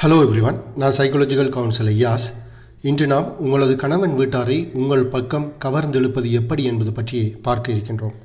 hello everyone நான் psychological counsellor யாஸ் இன்று நாம் உங்களது கணவன் வீட்டாரை உங்கள் பக்கம் கவர்ந்தெழுப்பது எப்படி என்பது பற்றி பார்க்க இருக்கின்றோம்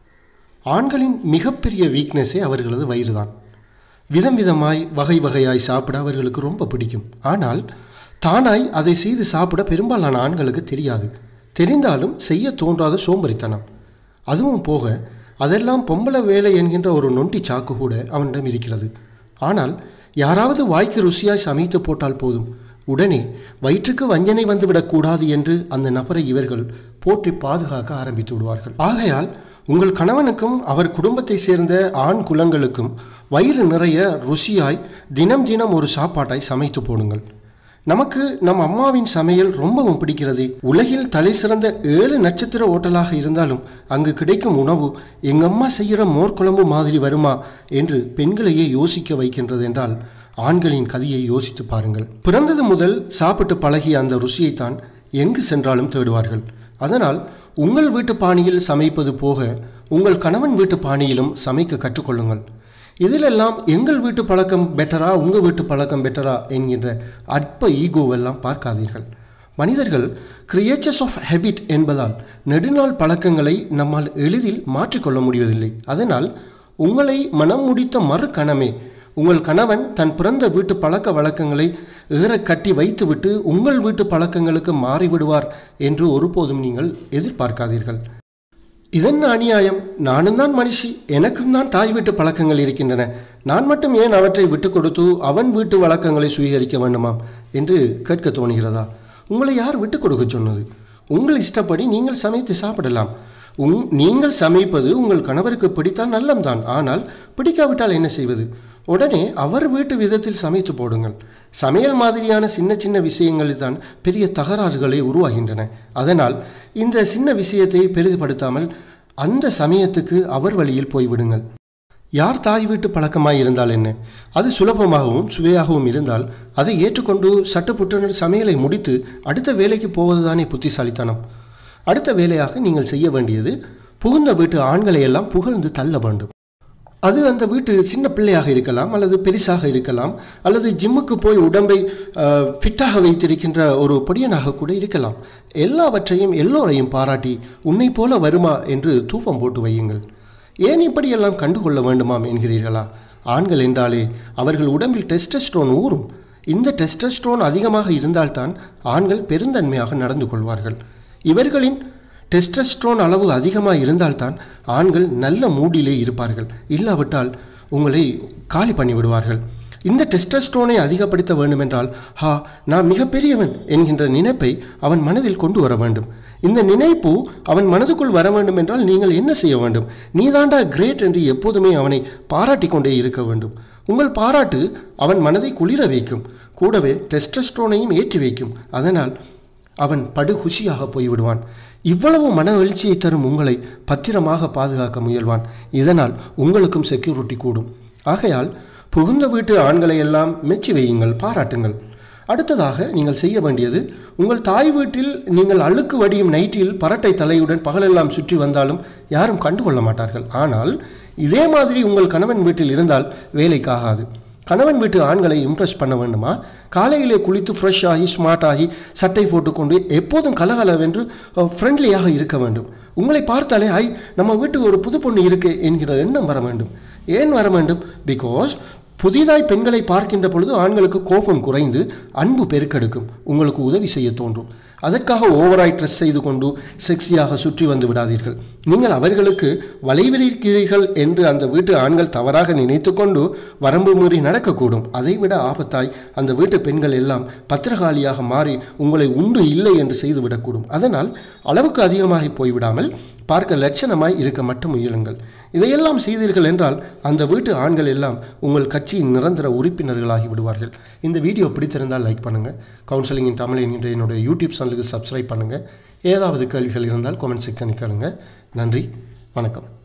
ஆண்களின் மிகப்பெரிய வீக்னஸே அவர்களது வயிறுதான் விதம் விதமாய் வகை வகையாய் சாப்பிட அவர்களுக்கு ரொம்ப பிடிக்கும் ஆனால் தானாய் அதை செய்து சாப்பிட பெரும்பாலான ஆண்களுக்கு தெரியாது தெரிந்தாலும் செய்ய தோன்றாத சோம்பேறித்தனம் அதுவும் போக அதெல்லாம் பொம்பளை வேலை என்கின்ற ஒரு நொண்டி சாக்கு கூட அவனிடம் இருக்கிறது ஆனால் யாராவது வாய்க்கு ருசியாய் சமைத்து போட்டால் போதும் உடனே வயிற்றுக்கு வஞ்சனை வந்துவிடக்கூடாது என்று அந்த நபரை இவர்கள் போற்றி பாதுகாக்க ஆரம்பித்து விடுவார்கள் ஆகையால் உங்கள் கணவனுக்கும் அவர் குடும்பத்தை சேர்ந்த ஆண் குலங்களுக்கும் வயிறு நிறைய ருசியாய் தினம் தினம் ஒரு சாப்பாட்டாய் சமைத்து போடுங்கள் நமக்கு நம் அம்மாவின் சமையல் ரொம்பவும் பிடிக்கிறது உலகில் தலை சிறந்த ஏழு நட்சத்திர ஓட்டலாக இருந்தாலும் அங்கு கிடைக்கும் உணவு எங்க அம்மா செய்கிற மோர் குழம்பு மாதிரி வருமா என்று பெண்களையே யோசிக்க வைக்கின்றது என்றால் ஆண்களின் கதையை யோசித்து பாருங்கள் பிறந்தது முதல் சாப்பிட்டு பழகிய அந்த ருசியைத்தான் எங்கு சென்றாலும் தேடுவார்கள் அதனால் உங்கள் வீட்டு பாணியில் சமைப்பது போக உங்கள் கணவன் வீட்டு பாணியிலும் சமைக்க கற்றுக்கொள்ளுங்கள் இதிலெல்லாம் எங்கள் வீட்டு பழக்கம் பெட்டரா உங்கள் வீட்டு பழக்கம் பெட்டரா என்கின்ற அற்ப ஈகோவெல்லாம் பார்க்காதீர்கள் மனிதர்கள் கிரியேச்சர்ஸ் ஆஃப் ஹேபிட் என்பதால் நெடுநாள் பழக்கங்களை நம்மால் எளிதில் மாற்றிக்கொள்ள முடிவதில்லை அதனால் உங்களை மனம் முடித்த மறு கணமே உங்கள் கணவன் தன் பிறந்த வீட்டு பழக்க வழக்கங்களை ஏற கட்டி வைத்துவிட்டு உங்கள் வீட்டு பழக்கங்களுக்கு மாறிவிடுவார் என்று ஒருபோதும் நீங்கள் எதிர்பார்க்காதீர்கள் இதென்ன அநியாயம் நானும் தான் மனுஷி எனக்கும் தான் தாய் வீட்டு பழக்கங்கள் இருக்கின்றன நான் மட்டும் ஏன் அவற்றை விட்டு கொடுத்து அவன் வீட்டு வழக்கங்களை சுவீகரிக்க வேண்டுமாம் என்று கேட்க தோணுகிறதா உங்களை யார் விட்டு கொடுக்க சொன்னது உங்கள் இஷ்டப்படி நீங்கள் சமைத்து சாப்பிடலாம் உங் நீங்கள் சமைப்பது உங்கள் கணவருக்கு பிடித்தால் நல்லம்தான் ஆனால் பிடிக்காவிட்டால் என்ன செய்வது உடனே அவர் வீட்டு விதத்தில் சமைத்து போடுங்கள் சமையல் மாதிரியான சின்ன சின்ன விஷயங்களில் தான் பெரிய தகராறுகளை உருவாகின்றன அதனால் இந்த சின்ன விஷயத்தை பெரிதுபடுத்தாமல் அந்த சமயத்துக்கு அவர் வழியில் போய்விடுங்கள் யார் தாய் வீட்டு பழக்கமாய் இருந்தால் என்ன அது சுலபமாகவும் சுவையாகவும் இருந்தால் அதை ஏற்றுக்கொண்டு சட்டப்புற்றுனர் சமையலை முடித்து அடுத்த வேலைக்கு போவதுதானே புத்திசாலித்தனம் அடுத்த வேலையாக நீங்கள் செய்ய வேண்டியது புகுந்த வீட்டு ஆண்களை எல்லாம் புகழ்ந்து தள்ள வேண்டும் அது அந்த வீட்டு சின்ன பிள்ளையாக இருக்கலாம் அல்லது பெரிசாக இருக்கலாம் அல்லது ஜிம்முக்கு போய் உடம்பை ஃபிட்டாக வைத்திருக்கின்ற ஒரு பொடியனாக கூட இருக்கலாம் எல்லாவற்றையும் எல்லோரையும் பாராட்டி உன்னை போல வருமா என்று தூபம் போட்டு வையுங்கள் ஏன் இப்படியெல்லாம் கண்டுகொள்ள வேண்டுமாம் என்கிறீர்களா ஆண்கள் என்றாலே அவர்கள் உடம்பில் டெஸ்டஸ்ட்ரோன் ஊறும் இந்த டெஸ்டஸ்ட்ரோன் அதிகமாக இருந்தால்தான் ஆண்கள் பெருந்தன்மையாக நடந்து கொள்வார்கள் இவர்களின் டெஸ்டஸ்ட்ரோன் அளவு அதிகமாக இருந்தால்தான் ஆண்கள் நல்ல மூடிலே இருப்பார்கள் இல்லாவிட்டால் உங்களை காலி பண்ணி விடுவார்கள் இந்த டெஸ்டஸ்ட்ரோனை அதிகப்படுத்த வேண்டுமென்றால் ஹா நான் மிகப்பெரியவன் என்கின்ற நினைப்பை அவன் மனதில் கொண்டு வர வேண்டும் இந்த நினைப்பு அவன் மனதுக்குள் வர வேண்டும் என்றால் நீங்கள் என்ன செய்ய வேண்டும் நீதாண்டா கிரேட் என்று எப்போதுமே அவனை பாராட்டி கொண்டே இருக்க வேண்டும் உங்கள் பாராட்டு அவன் மனதை குளிர வைக்கும் கூடவே டெஸ்டஸ்ட்ரோனையும் ஏற்றி வைக்கும் அதனால் அவன் படுகுஷியாக போய்விடுவான் இவ்வளவு மன எழுச்சியை தரும் உங்களை பத்திரமாக பாதுகாக்க முயல்வான் இதனால் உங்களுக்கும் செக்யூரிட்டி கூடும் ஆகையால் புகுந்த வீட்டு ஆண்களை எல்லாம் மெச்சி வையுங்கள் பாராட்டுங்கள் அடுத்ததாக நீங்கள் செய்ய வேண்டியது உங்கள் தாய் வீட்டில் நீங்கள் அழுக்கு வடியும் நைட்டில் பரட்டை தலையுடன் பகலெல்லாம் சுற்றி வந்தாலும் யாரும் கண்டுகொள்ள மாட்டார்கள் ஆனால் இதே மாதிரி உங்கள் கணவன் வீட்டில் இருந்தால் வேலைக்காகாது கணவன் வீட்டு ஆண்களை இம்ப்ரெஸ் பண்ண வேண்டுமா காலையிலே குளித்து ஃப்ரெஷ் ஆகி ஸ்மார்ட் ஆகி சட்டை போட்டுக்கொண்டு எப்போதும் கலகலவென்று ஃப்ரெண்ட்லியாக இருக்க வேண்டும் உங்களை பார்த்தாலே ஐ நம்ம வீட்டுக்கு ஒரு புது பொண்ணு இருக்கு என்கிற எண்ணம் வர வேண்டும் ஏன் வர வேண்டும் பிகாஸ் புதிதாய் பெண்களை பார்க்கின்ற பொழுது ஆண்களுக்கு கோபம் குறைந்து அன்பு பெருக்கெடுக்கும் உங்களுக்கு உதவி செய்ய தோன்றும் அதற்காக ஓவராய் ட்ரெஸ் செய்து கொண்டு செக்ஸியாக சுற்றி வந்து விடாதீர்கள் நீங்கள் அவர்களுக்கு வளைவிருக்கிறீர்கள் என்று அந்த வீட்டு ஆண்கள் தவறாக நினைத்து கொண்டு வரம்பு மீறி நடக்கக்கூடும் அதைவிட ஆபத்தாய் அந்த வீட்டு பெண்கள் எல்லாம் பத்திரகாளியாக மாறி உங்களை உண்டு இல்லை என்று செய்துவிடக்கூடும் அதனால் அளவுக்கு அதிகமாகி போய்விடாமல் பார்க்க லட்சணமாய் இருக்க மட்டும் முயலுங்கள் இதையெல்லாம் செய்தீர்கள் என்றால் அந்த வீட்டு ஆண்கள் எல்லாம் உங்கள் கட்சியின் நிரந்தர உறுப்பினர்களாகி விடுவார்கள் இந்த வீடியோ பிடித்திருந்தால் லைக் பண்ணுங்கள் கவுன்சிலிங் இன் தமிழ் என்கின்ற என்னுடைய யூடியூப் சேனலுக்கு சப்ஸ்கிரைப் பண்ணுங்கள் ஏதாவது கேள்விகள் இருந்தால் கமெண்ட் செக்ஷனுக்கு கேளுங்க நன்றி வணக்கம்